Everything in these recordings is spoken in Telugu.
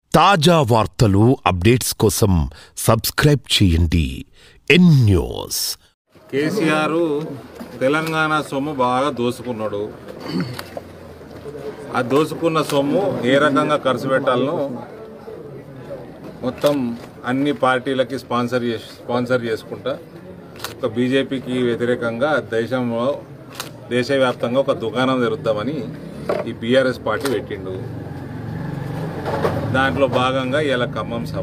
తాజా వార్తలు అప్డేట్స్ కోసం సబ్స్క్రైబ్ చేయండి ఎన్ న్యూస్ కేసీఆర్ తెలంగాణ సొమ్ము బాగా దోసుకున్నాడు ఆ దోసుకున్న సొమ్ము ఏ రకంగా ఖర్చు పెట్టాలనో మొత్తం అన్ని పార్టీలకి స్పాన్సర్ చేసి స్పాన్సర్ చేసుకుంటా ఒక బీజేపీకి వ్యతిరేకంగా దేశంలో దేశవ్యాప్తంగా ఒక దుకాణం జరుగుద్దామని ఈ బీఆర్ఎస్ పార్టీ పెట్టిండు దాంట్లో భాగంగా ఇలా ఖమ్మం సభ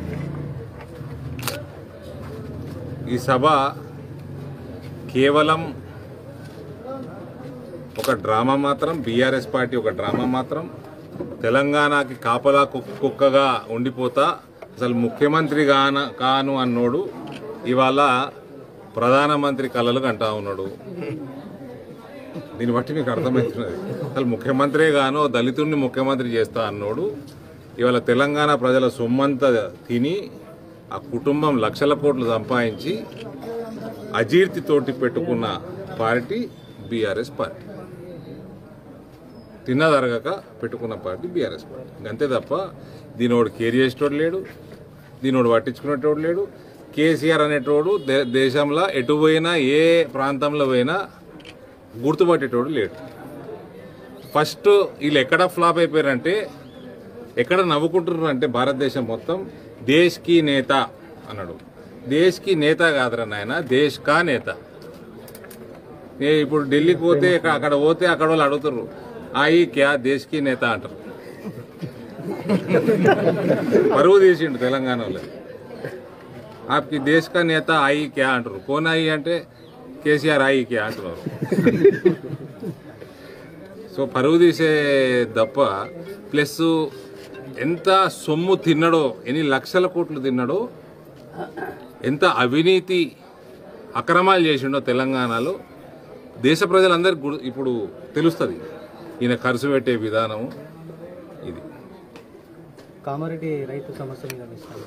ఈ సభ కేవలం ఒక డ్రామా మాత్రం బీఆర్ఎస్ పార్టీ ఒక డ్రామా మాత్రం తెలంగాణకి కాపలా కుక్- కుక్కగా ఉండిపోతా అసలు ముఖ్యమంత్రి గాన కాను అన్నోడు ఇవాళ ప్రధానమంత్రి కలలు కంటా ఉన్నాడు దీన్ని బట్టి మీకు అర్థమవుతున్నది అసలు ముఖ్యమంత్రే గాను దళితుడిని ముఖ్యమంత్రి చేస్తా అన్నోడు ఇవాళ తెలంగాణ ప్రజల సొమ్మంతా తిని ఆ కుటుంబం లక్షల కోట్లు సంపాదించి అజీర్తితోటి పెట్టుకున్న పార్టీ బీఆర్ఎస్ పార్టీ తిన్నదరగక పెట్టుకున్న పార్టీ బీఆర్ఎస్ పార్టీ అంతే తప్ప దీనోడు కేర్ చేసేటోడు లేడు దీనోడు పట్టించుకునేటోడు లేడు కేసీఆర్ అనేటోడు దే- దేశంలో ఎటు పోయినా ఏ ప్రాంతంలో పోయినా గుర్తుపట్టేటోడు లేడు ఫస్ట్ వీళ్ళు ఎక్కడ ఫ్లాప్ అయిపోయారంటే ఎక్కడ నవ్వుకుంటున్నారు అంటే భారతదేశం మొత్తం దేశ్కి నేత అన్నాడు దేశ్కి నేత కాదురా నాయన దేశ్ కా నేత ఏ ఇప్పుడు ఢిల్లీకి పోతే అక్క- అక్కడ పోతే అక్కడ వాళ్ళు అడుగుతారు ఆయి క్యా దేశ్కి నేత అంటారు పరువు తీసిండు తెలంగాణ వాళ్ళు ఆప్కి దేశ్ కా నేత ఆయి క్యా అంటారు కోన్ ఆయి అంటే కేసీఆర్ ఆయి క్యా అంటున్నారు సో పరువు తీసే తప్ప ప్లస్ ఎంత సొమ్ము తిన్నాడో ఎన్ని లక్షల కోట్లు తిన్నాడో ఎంత అవినీతి అక్రమాలు చేసిండో తెలంగాణలో దేశ ప్రజలందరికీ గుర్- ఇప్పుడు తెలుస్తుంది ఈయన ఖర్చు పెట్టే విధానం ఇది కామారెడ్డి రైతు సమస్య మీద మీ స్పందన.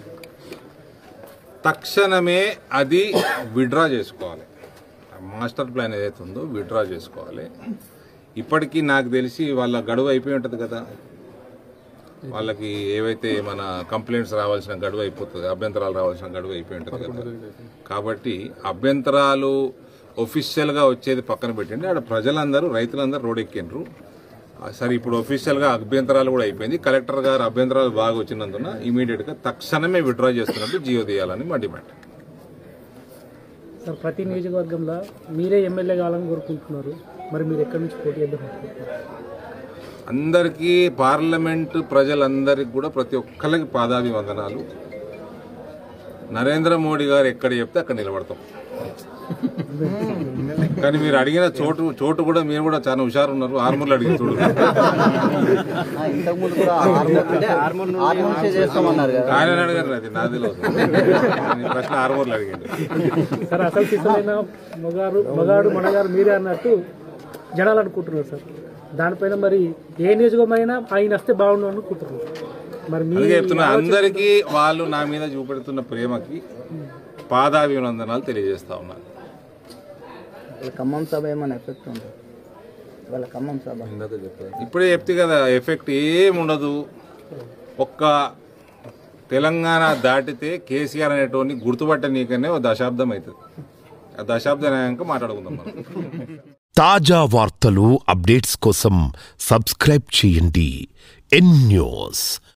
తక్షణమే అది విడ్రా చేసుకోవాలి ఆ మాస్టర్ ప్లాన్ ఏదైతే ఉందో విడ్రా చేసుకోవాలి ఇప్పటికీ నాకు తెలిసి వాళ్ళ గడువు అయిపోయి ఉంటుంది కదా వాళ్ళకి ఏవైతే మన కంప్లైంట్స్ రావాల్సిన గడువు అయిపోతుంది అభ్యంతరాలు రావాల్సిన గడువు అయిపోయి ఉంటుంది కదా కాబట్టి అభ్యంతరాలు ఒఫిషియల్గా వచ్చేది పక్కన పెట్టండి ఆడ ప్రజలందరూ రైతులందరూ రోడ్ ఎక్కిండ్రు ఆ, సరే ఇప్పుడు ఒఫిషియల్గా అభ్యంతరాలు కూడా అయిపోయింది కలెక్టర్ గారు అభ్యంతరాలు బాగా వచ్చినందున ఇమీడియట్గా తక్షణమే విడ్రా చేస్తున్నట్టు జియో తీయాలని మా డిమాండ్ సార్ ప్రతి నియోజకవర్గంలో మీరే ఎమ్మెల్యే కావాలని కోరుకుంటున్నారు మరి మీరు ఎక్కడి నుంచి పోటీ చేద్దాం అనుకుంటున్నారు అందరికీ పార్లమెంటు ప్రజలందరికీ కూడా ప్రతి ఒక్కరికి పాదాభివందనాలు నరేంద్ర మోడీ గారు ఎక్కడ చెప్తే అక్కడ నిలబడతాం కానీ మీరు అడిగిన చోటు చోటు కూడా మీరు కూడా చాలా హుషారు ఉన్నారు ఆర్మూర్లు అడిగిన చూడు ఇంతకుముందు కూడా ఆర్మూర్ ఆర్మూర్సే చేస్తామన్నారు కదా ఆయన అడిగారు అది నాది ప్రశ్న ఆర్మూర్లు అడిగిండు సార్ అసలు సిద్ధమైన మగారు మగాడు మనగారు మీరే అన్నట్టు జనాలు అనుకుంటున్నారు సార్ దానిపైన మరి ఏ నియోజకమైనా ఆయన వస్తే బాగుండు అనుకుంటున్నారు మరి మీ అందుకే చెప్తున్నా అందరికీ వాళ్ళు నా మీద చూపెడుతున్న ప్రేమకి పాదాభివందనాలు తెలియజేస్తా ఉన్నారు వాళ్ళ ఖమ్మం సభ ఏమైనా ఎఫెక్ట్ ఉంది వాళ్ళ ఖమ్మం సభ ఇప్పుడే చెప్తే కదా ఎఫెక్ట్ ఏం ఉండదు ఒక్క తెలంగాణ దాటితే కేసీఆర్ అనేటోని గుర్తుపట్ట నీకనే ఓ దశాబ్దం అవుతుంది ఆ దశాబ్దం అయ్యాక మాట్లాడుకుందాం మనం తాజా వార్తలు అప్డేట్స్ కోసం సబ్స్క్రైబ్ చేయండి ఎన్ న్యూస్